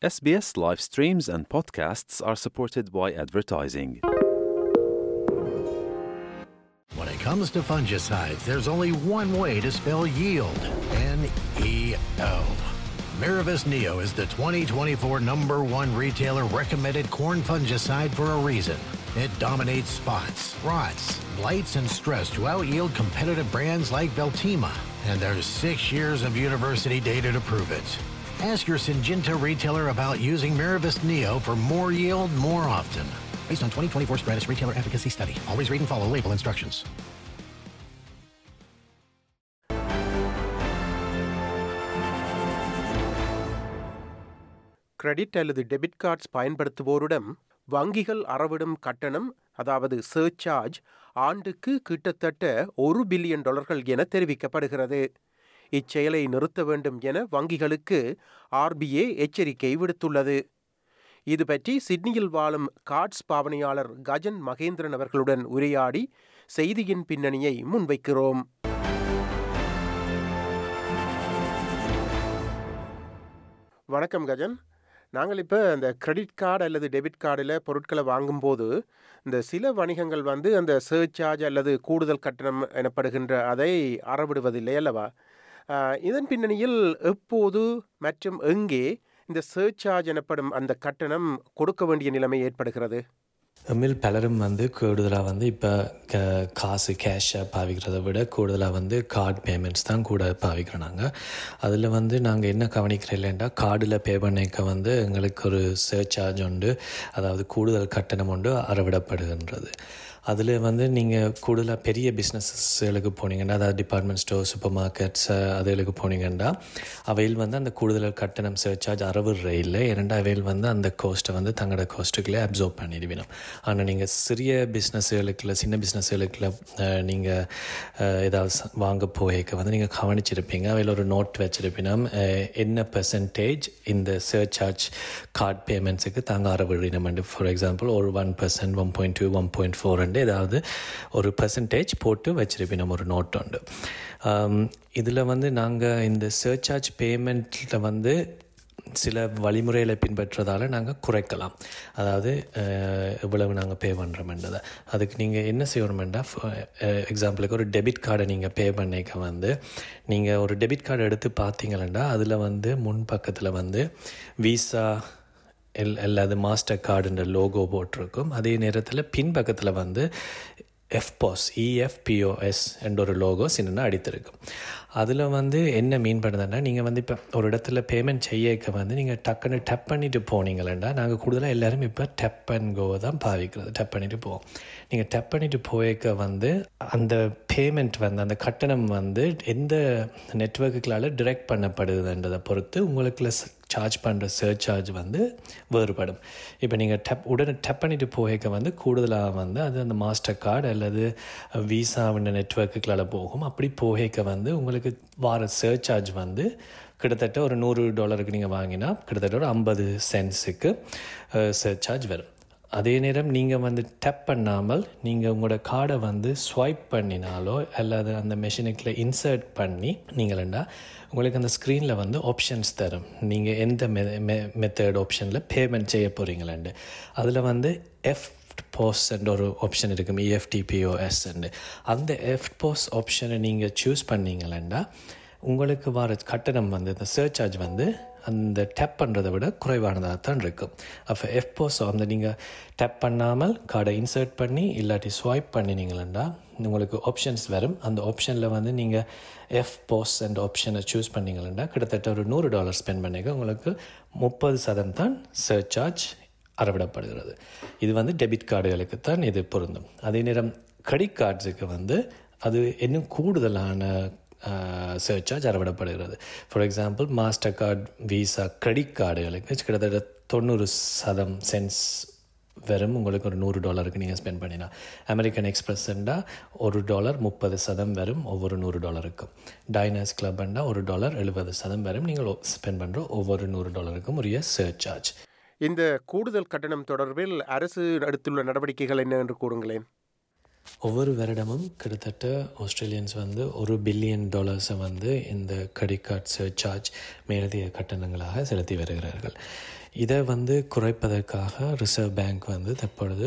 SBS live streams and podcasts are supported by advertising. When it comes to fungicides, there's only one way to spell yield N E O. Miravis Neo is the 2024 number one retailer recommended corn fungicide for a reason. It dominates spots, rots, blights, and stress to out yield competitive brands like Veltima, and there's six years of university data to prove it. Ask your Syngenta retailer about using Miravis Neo for more yield more often. Based on 2024 Stratus Retailer Efficacy Study. Always read and follow label instructions. Credit அல்லது debit cards பயன்படுத்துவோரிடம் வங்கிகள் அறவிடும் கட்டணம் அதாவது surcharge ஆண்டுக்கு கிட்டத்தட்ட ஒரு billion டாலர்கள் என தெரிவிக்கப்படுகிறது இச்செயலை நிறுத்த வேண்டும் என வங்கிகளுக்கு ஆர்பிஏ எச்சரிக்கை விடுத்துள்ளது இது பற்றி சிட்னியில் வாழும் கார்ட்ஸ் பாவனையாளர் கஜன் மகேந்திரன் அவர்களுடன் உரையாடி செய்தியின் பின்னணியை முன்வைக்கிறோம் வணக்கம் கஜன் நாங்கள் இப்போ இந்த கிரெடிட் கார்டு அல்லது டெபிட் கார்டில் பொருட்களை வாங்கும்போது இந்த சில வணிகங்கள் வந்து அந்த சர்சார்ஜ் அல்லது கூடுதல் கட்டணம் எனப்படுகின்ற அதை அறவிடுவதில்லை அல்லவா ஆஹ், இதன் பின்னணியில் எப்போது மற்றும் எங்கே இந்த சர்சார்ஜ் எனப்படும் அந்த கட்டணம் கொடுக்க வேண்டிய நிலைமை ஏற்படுகிறது எம்மில் பலரும் வந்து கூடுதலாக வந்து இப்போ க காசு கேஷை பாவிக்கிறத விட கூடுதலாக வந்து கார்டு பேமெண்ட்ஸ் தான் கூட பாவிக்கிறோம் நாங்கள் அதில் வந்து நாங்கள் என்ன கவனிக்கிறோம் இல்லைண்டா கார்டில் பே பண்ணிக்க வந்து எங்களுக்கு ஒரு சர்சார்ஜ் உண்டு அதாவது கூடுதல் கட்டணம் உண்டு அறவிடப்படுகின்றது அதில் வந்து நீங்கள் கூடுதலாக பெரிய பிஸ்னஸுகளுக்கு போனீங்கன்னா அதாவது டிபார்ட்மெண்ட் ஸ்டோர் சூப்பர் மார்க்கெட்ஸ் அதுகளுக்கு போனீங்கன்னா அவையில் வந்து அந்த கூடுதல் கட்டணம் சர்சார்ஜ் அறவிடுற இல்லை இரண்டா அவையில் வந்து அந்த கோஸ்ட்டை வந்து தங்களோட கோஸ்ட்டுக்குள்ளே அப்சர்வ் பண்ணிடுவிடும் ஆனால் நீங்கள் சிறிய பிஸ்னஸுகளுக்குள்ள சின்ன பிஸ்னஸுகளுக்குள்ள நீங்கள் ஏதாவது ச- வாங்க போய்க்க வந்து நீங்கள் கவனிச்சிருப்பீங்க அவையில் ஒரு நோட் வச்சிருப்பீங்க அஹ், என்ன பெர்சன்டேஜ் இந்த சர்சார்ஜ் கார்டு பேமெண்ட்ஸுக்கு தாங்க அறவிடணும் ஃபார் எக்ஸாம்பிள் ஒரு one percent one point two one point four ஏதாவது ஒரு பெர்சன்டேஜ் போட்டு வச்சிருப்பீங்க ஒரு நோட் உண்டு இதில் வந்து நாங்கள் இந்த சர்சார்ஜ் பேமெண்ட்டில் வந்து சில வழிமுறைகளை பின்பற்றதால நாங்கள் குறைக்கலாம் அதாவது அஹ், எவ்வளவு நாங்கள் பே பண்ணுறோம்ன்றதை அதுக்கு நீங்கள் என்ன செய்யணுமெண்டா எக்ஸாம்பிளுக்கு ஒரு டெபிட் கார்டை நீங்கள் பே பண்ணிக்க வந்து நீங்கள் ஒரு டெபிட் கார்டு எடுத்து பார்த்தீங்களா அதில் வந்து முன் பக்கத்தில் வந்து விசா எல் அல்லது மாஸ்டர் கார்டுன்ற லோகோ போட்டிருக்கும் அதே நேரத்தில் பின்பக்கத்தில் வந்து எஃப்பாஸ் இஎஃப்பிஓஎஸ் என்ற ஒரு லோகோ சின்ன அடித்திருக்கும் அதில் வந்து என்ன மீன் பண்ணுதுன்னா நீங்கள் வந்து இப்போ ஒரு இடத்துல பேமெண்ட் செய்யக்க வந்து நீங்கள் டக்குன்னு டப் பண்ணிட்டு போனீங்களேண்டா நாங்கள் கூடுதலாக எல்லாரும் இப்போ டப் அண்ட் கோ தான் பாவிக்கிறது டப் பண்ணிட்டு போவோம் நீங்கள் டப் பண்ணிட்டு போயக்க வந்து அந்த பேமெண்ட் வந்து அந்த கட்டணம் வந்து எந்த நெட்ஒர்க்குகளால் டிரெக்ட் பண்ணப்படுதுன்றதை பொறுத்து உங்களுக்கு சார்ஜ் பண்ணுற சர்சார்ஜ் வந்து வேறுபடும் இப்போ நீங்கள் டப் உடனே டப் பண்ணிட்டு போக வந்து கூடுதலாக வந்து அது அந்த மாஸ்டர் கார்டு அல்லது விசாவின் நெட்ஒர்க்குகளால் போகும் அப்படி போக வந்து உங்களுக்கு வார சர்சார்ஜ் வந்து கிட்டத்தட்ட ஒரு நூறு டாலருக்கு நீங்கள் வாங்கினா கிட்டத்தட்ட ஒரு ஐம்பது சென்ட்ஸுக்கு சர்சார்ஜ் வரும் அதே நேரம் நீங்கள் வந்து டப் பண்ணாமல் நீங்கள் உங்களோட கார்டை வந்து ஸ்வைப் பண்ணினாலோ அல்லது அந்த மெஷினுக்குள்ள இன்சர்ட் பண்ணி நீங்களா உங்களுக்கு அந்த ஸ்க்ரீனில் வந்து ஆப்ஷன்ஸ் தரும் நீங்கள் எந்த மெ மெத்தட் ஆப்ஷனில் பேமெண்ட் செய்ய போகிறீங்களாண்டு அதில் வந்து எஃப் போஸ் ஒரு ஆப்ஷன் இருக்கும் இஎஃப்டிபிஓஎஸ் அந்த எஃப் போஸ் ஆப்ஷனை நீங்கள் சூஸ் பண்ணீங்களா உங்களுக்கு வர கட்டணம் வந்து இந்த சர்சார்ஜ் வந்து அந்த டேப் பண்ணுறதை விட குறைவானதாக தான் இருக்கும் அப்போ எஃப்போஸ் அந்த நீங்கள் டேப் பண்ணாமல் கார்டை இன்சர்ட் பண்ணி இல்லாட்டி ஸ்வைப் பண்ணினீங்களா உங்களுக்கு ஆப்ஷன்ஸ் வரும் அந்த ஆப்ஷனில் வந்து நீங்கள் எஃப் போஸ் என்ற ஆப்ஷனை சூஸ் பண்ணீங்களா கிட்டத்தட்ட ஒரு நூறு டாலர் ஸ்பெண்ட் பண்ணிக்க உங்களுக்கு முப்பது சதம் தான் சர்சார்ஜ் அறவிடப்படுகிறது இது வந்து டெபிட் கார்டுகளுக்கு தான் இது பொருந்தும் அதே நேரம் கிரெடிட் கார்ட்ஸுக்கு வந்து அது இன்னும் கூடுதலான சர்சார்ஜ் அறவிடப்படுகிறது for example master card Visa credit கார்டுகளுக்கு கிட்டத்தட்ட தொண்ணூறு சதம் சென்ஸ் வெறும் உங்களுக்கு ஒரு நூறு டாலருக்கு நீங்கள் ஸ்பெண்ட் பண்ணினா அமெரிக்கன் எக்ஸ்பிரஸ்ண்டா ஒரு டாலர் முப்பது சதம் வரும் ஒவ்வொரு நூறு டாலருக்கும் டைனஸ் கிளப்ண்டா ஒரு டாலர் எழுபது சதம் வரும் நீங்கள் ஸ்பெண்ட் பண்ணுற ஒவ்வொரு நூறு டாலருக்கும் உரிய சர்சார்ஜ் இந்த கூடுதல் கட்டணம் தொடர்பில் அரசு எடுத்துள்ள நடவடிக்கைகள் என்ன என்று கூறுங்களேன் ஒவ்வொரு வருடமும் கிட்டத்தட்ட ஆஸ்திரேலியன்ஸ் வந்து ஒரு பில்லியன் டாலர்ஸை வந்து இந்த கிரெடிட் கார்ட் சர்சார்ஜ் மேலதிக கட்டணங்களாக செலுத்தி வருகிறார்கள் இதை வந்து குறைப்பதற்காக ரிசர்வ் பேங்க் வந்து தற்பொழுது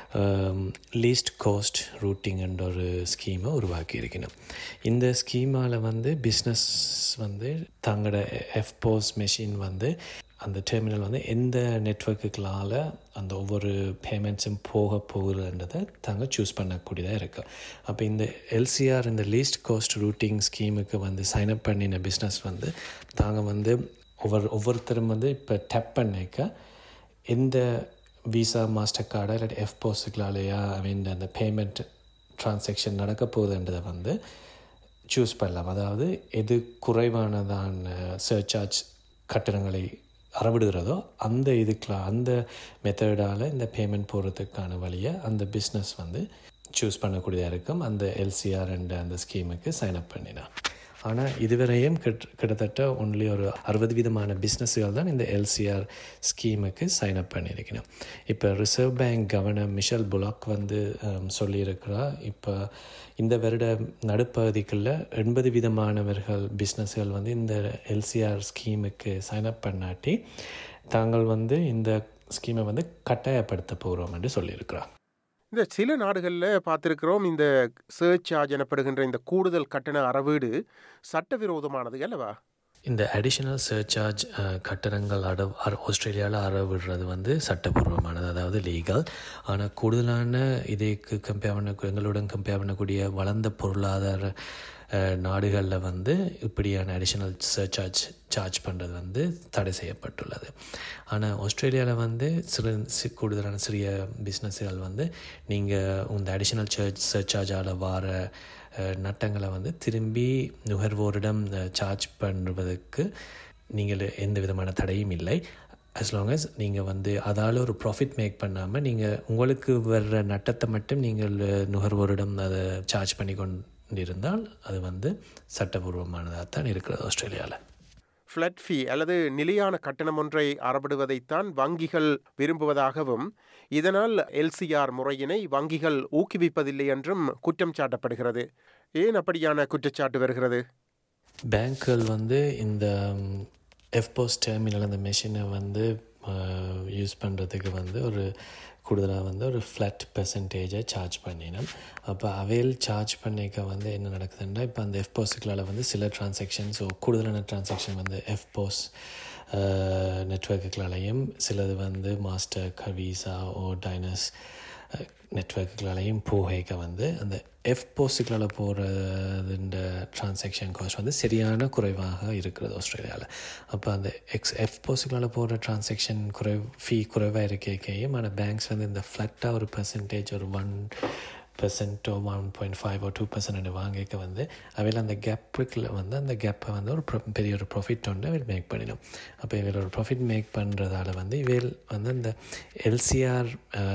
லீஸ்ட் கோஸ்ட் ரூட்டிங் என்ற ஒரு ஸ்கீமை உருவாக்கி இருக்கணும் இந்த ஸ்கீமால் வந்து பிஸ்னஸ் வந்து தங்களோட எஃப்போஸ் மெஷின் வந்து அந்த டெர்மினல் வந்து எந்த நெட்ஒர்க்குகளால் அந்த ஒவ்வொரு பேமெண்ட்ஸும் போக போகுதுன்றதை தாங்க சூஸ் பண்ணக்கூடியதாக இருக்குது அப்போ இந்த எல்சிஆர் இந்த லீஸ்ட் கோஸ்ட் ரூட்டிங் ஸ்கீமுக்கு வந்து சைன்அப் பண்ணின பிஸ்னஸ் வந்து தாங்க வந்து ஒவ்வொரு ஒவ்வொருத்தரும் வந்து இப்போ டேப் பண்ணிக்க எந்த விசா மாஸ்டர் கார்டா இல்லாட்டி எஃப் போஸ்ட்டுகளாலேயா ஐ மீன் அந்த பேமெண்ட் ட்ரான்சாக்ஷன் நடக்க போகுதுன்றதை வந்து சூஸ் பண்ணலாம் அதாவது எது குறைவானதான சர்சார்ஜ் கட்டணங்களை அறவிடுகிறதோ அந்த இதுக்கெலாம் அந்த மெத்தடால் இந்த பேமெண்ட் போடுறதுக்கான வழியை அந்த பிஸ்னஸ் வந்து சூஸ் பண்ணக்கூடியதாக இருக்கும் அந்த எல்சிஆர் அண்ட் அந்த ஸ்கீமுக்கு சைன் அப் பண்ணினா ஆனால் இதுவரையும் கிட்ட கிட்டத்தட்ட ஒன்லி ஒரு அறுபது விதமான பிஸ்னஸ்கள் தான் இந்த எல்சிஆர் ஸ்கீமுக்கு சைன் அப் பண்ணியிருக்கணும் இப்போ reserve bank governor Michele Bullock வந்து சொல்லியிருக்கிறா இப்போ இந்த வருட நடுப்பகுதிக்குள்ள எண்பது விதமானவர்கள் பிஸ்னஸ்கள் வந்து இந்த எல்சிஆர் ஸ்கீமுக்கு சைன் அப் பண்ணாட்டி தாங்கள் வந்து இந்த ஸ்கீமை வந்து கட்டாயப்படுத்த போகிறோம் என்று சொல்லியிருக்கிறார் இந்த சில நாடுகளில் பார்த்துருக்கிறோம் இந்த சர்ச் சார்ஜ் எனப்படுகின்ற இந்த கூடுதல் கட்டண அறவீடு சட்டவிரோதமானது அல்லவா இந்த அடிஷனல் சர்சார்ஜ் கட்டணங்கள் அட ஆஸ்திரேலியாவில் அறவிடுறது வந்து சட்டப்பூர்வமானது அதாவது லீகல் ஆனால் கூடுதலான இதுக்கு கம்பேர் பண்ண எங்களுடன் கம்பேர் பண்ணக்கூடிய வளர்ந்த பொருளாதார நாடுகளில் வந்து இப்படியான அடிஷனல் சர்சார்ஜ் சார்ஜ் பண்ணுறது வந்து தடை செய்யப்பட்டுள்ளது ஆனால் ஆஸ்திரேலியாவில் வந்து சிறு சி கூடுதலான சிறிய பிஸ்னஸ்கள் வந்து நீங்கள் இந்த அடிஷனல் சர்ச் சர்சார்ஜால் வர நட்டங்களை வந்து திரும்பி நுகர்வோரிடம் சார்ஜ் பண்ணுவதற்கு நீங்கள் எந்த விதமான தடையும் இல்லை அஸ் லாங் அஸ் நீங்கள் வந்து அதால் ஒரு ப்ராஃபிட் மேக் பண்ணாமல் நீங்கள் உங்களுக்கு வர்ற நட்டத்தை மட்டும் நீங்கள் நுகர்வோரிடம் அதை சார்ஜ் பண்ணி கொண்டிருந்தால் அது வந்து சட்டபூர்வமானதாக தான் இருக்கிறது ஆஸ்திரேலியாவில் ஃப்ளட் ஃபீ அல்லது நிலையான கட்டணம் ஒன்றை அறவிடுவதைத்தான் வங்கிகள் விரும்புவதாகவும் இதனால் எல்சிஆர் முறையினை வங்கிகள் ஊக்குவிப்பதில்லை என்றும் குற்றம் சாட்டப்படுகிறது ஏன் அப்படியான குற்றச்சாட்டு வருகிறது பேங்க்குகள் வந்து இந்த எஃப்போஸ் டெர்மினல் அந்த மெஷினை வந்து யூஸ் பண்ணுறதுக்கு வந்து ஒரு கூடுதலாக வந்து ஒரு ஃப்ளாட் பெர்சன்டேஜை சார்ஜ் பண்ணினோம் அப்போ அவைல் சார்ஜ் பண்ணிக்க வந்து என்ன நடக்குதுன்னா இப்போ அந்த எஃப்போஸுக்களால் வந்து சில டிரான்சாக்ஷன்ஸ் கூடுதலான டிரான்சாக்ஷன் வந்து எஃப்போஸ் நெட்ஒர்க்குகளாலையும் சிலது வந்து மாஸ்டர் கவீசா ஓ டைனஸ் நெட்ஒர்க்குகளாலையும் போகைக்க வந்து அந்த எஃப் போஸ்ட்டுகளால் போகிறதுன்ற டிரான்சாக்ஷன் காஸ்ட் வந்து சரியான குறைவாக இருக்கிறது ஆஸ்திரேலியாவில் அப்போ அந்த எக்ஸ் எஃப் போஸ்ட்டுகளால் போகிற டிரான்சாக்ஷன் குறை ஃபீ குறைவாக இருக்கையும் ஆனால் பேங்க்ஸ் வந்து இந்த ஃப்ளட்டாக ஒரு பர்சன்டேஜ் ஒரு ஒன் பெர்சென்ட்டோ one point five two percent வாங்கிக்க வந்து அவையில் அந்த கேப்புக்குள்ள வந்து அந்த கேப்பை வந்து ஒரு பெரிய ஒரு ப்ராஃபிட் ஒன்று அவையில் மேக் பண்ணிடும் அப்போ இவையில் ஒரு ப்ராஃபிட் மேக் பண்ணுறதால வந்து இவையில் வந்து அந்த எல்சிஆர்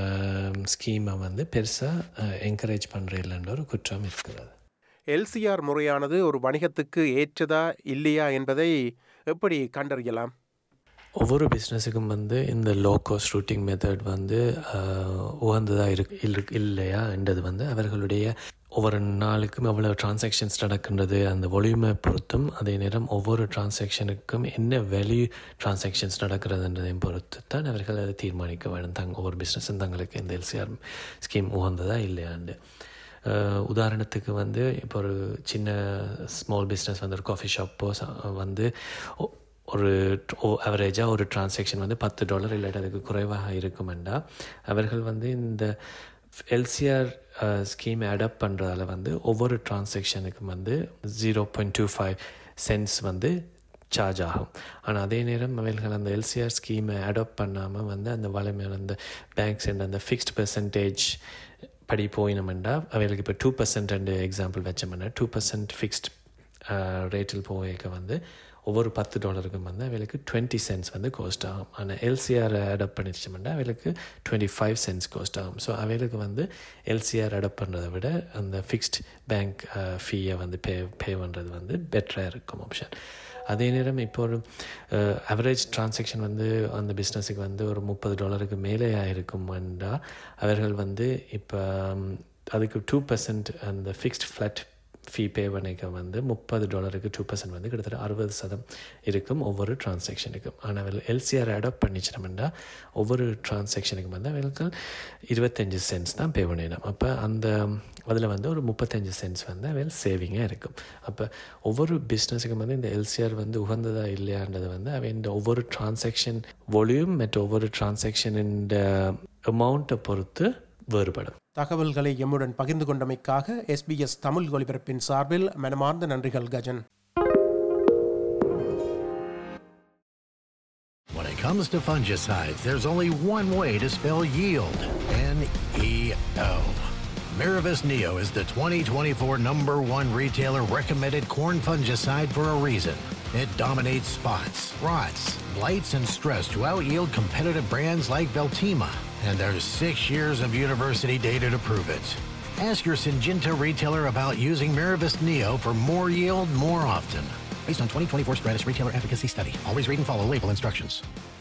ஸ்கீமை வந்து பெருசாக என்கரேஜ் பண்ணுற இல்லைன்ற ஒரு குற்றம் இருக்கிறது எல்சிஆர் முறையானது ஒரு வணிகத்துக்கு ஏற்றதா இல்லையா என்பதை எப்படி கண்டறியலாம் ஒவ்வொரு பிஸ்னஸுக்கும் வந்து இந்த லோ காஸ்ட் ரூட்டிங் மெத்தட் வந்து உகந்ததாக இருக்கு இருக்கு இல்லையா என்றது வந்து அவர்களுடைய ஒவ்வொரு நாளுக்கும் எவ்வளோ டிரான்சாக்ஷன்ஸ் நடக்கின்றது அந்த ஒளியுமை பொறுத்தும் அதே நேரம் ஒவ்வொரு டிரான்சாக்ஷனுக்கும் என்ன வேல்யூ டிரான்சாக்ஷன்ஸ் நடக்கிறதுன்றதையும் பொறுத்து தான் அவர்கள் அதை தீர்மானிக்க வேண்டும் தங்க ஒவ்வொரு பிஸ்னஸும் தங்களுக்கு இந்த எல்சிஆர் ஸ்கீம் உகந்ததா இல்லையாண்டு உதாரணத்துக்கு வந்து இப்போ ஒரு சின்ன ஸ்மால் பிஸ்னஸ் வந்து ஒரு காஃபி ஷாப்போ வந்து ஒரு அவரேஜாக ஒரு டிரான்சாக்ஷன் வந்து பத்து டாலர் இல்லாட்டி அதுக்கு குறைவாக இருக்குமெண்டா அவர்கள் வந்து இந்த எல்சிஆர் ஸ்கீம் அடாப்ட் பண்ணுறதால வந்து ஒவ்வொரு டிரான்சாக்ஷனுக்கும் வந்து zero point two five cents வந்து சார்ஜ் ஆகும் ஆனால் அதே நேரம் அவைகள் அந்த எல்சிஆர் ஸ்கீமை அடாப்ட் பண்ணாமல் வந்து அந்த வளமையான அந்த பேங்க்ஸ் அந்த ஃபிக்ஸ்ட் பெர்சன்டேஜ் படி போயினோம்னா அவைகளுக்கு இப்போ டூ பர்சன்ட் ரெண்டு எக்ஸாம்பிள் வச்சோம்னா டூ பர்சன்ட் ஃபிக்ஸ்ட் ரேட்டில் போக வந்து ஒவ்வொரு பத்து டாலருக்கும் வந்து அவைகளுக்கு டுவெண்ட்டி சென்ட்ஸ் வந்து கோஸ்ட் ஆகும் ஆனால் எல்சிஆர் அடாப்ட் பண்ணிச்சோம்னா அவைகளுக்கு டுவெண்ட்டி ஃபைவ் சென்ட்ஸ் கோஸ்ட் ஆகும் ஸோ அவைகளுக்கு வந்து எல்சிஆர் அடாப்ட் பண்ணுறதை விட அந்த ஃபிக்ஸ்ட் பேங்க் ஃபீயை வந்து பே பே பண்ணுறது வந்து பெட்டராக இருக்கும் ஆப்ஷன் அதே நேரம் இப்போ ஒரு அவரேஜ் டிரான்சாக்ஷன் வந்து அந்த பிஸ்னஸுக்கு வந்து ஒரு முப்பது டாலருக்கு மேலே இருக்குமெண்டா அவர்கள் வந்து இப்போ அதுக்கு டூ பர்சன்ட் அந்த ஃபிக்ஸ்ட் ஃப்ளாட் ஃபீ பே பண்ணிக்க வந்து முப்பது டாலருக்கு டூ பர்சன்ட் வந்து கிட்டத்தட்ட அறுபது சதம் இருக்கும் ஒவ்வொரு டிரான்சாக்ஷனுக்கும் ஆனால் எல்சிஆர் அடாப்ட் பண்ணிச்சிட்டோம்னா ஒவ்வொரு டிரான்சாக்ஷனுக்கும் வந்து அவங்களுக்கு இருபத்தஞ்சி சென்ட்ஸ் தான் பே பண்ணிடணும் அப்போ அந்த அதில் வந்து ஒரு முப்பத்தஞ்சு சென்ட்ஸ் வந்து அவையில் சேவிங்காக இருக்கும் அப்போ ஒவ்வொரு பிஸ்னஸுக்கும் வந்து இந்த எல்சிஆர் வந்து உகந்ததா இல்லையான்றது வந்து அவை இந்த ஒவ்வொரு டிரான்சாக்ஷன் வால்யூம் மற்றும் ஒவ்வொரு டிரான்சாக்ஷனின் அமௌண்ட்டை பொறுத்து வேறுபடும் தகவல்களை எம்முடன் பகிர்ந்து கொண்டமைக்காக எஸ்பிஎஸ் தமிழ் ஒலிபரப்பின் சார்பில் மனமார்ந்த நன்றிகள் Gajan When it comes to fungicides, there's only one way to spell yield N E O. Miravis Neo is the 2024 number one retailer recommended corn fungicide for a reason. It dominates spots, rots, blights, and stress to out yield competitive brands like Veltima. And there's six years of university data to prove it. Ask your Syngenta retailer about using Miravis Neo for more yield more often. Based on 2024 Stratus Retailer Efficacy Study. Always read and follow label instructions.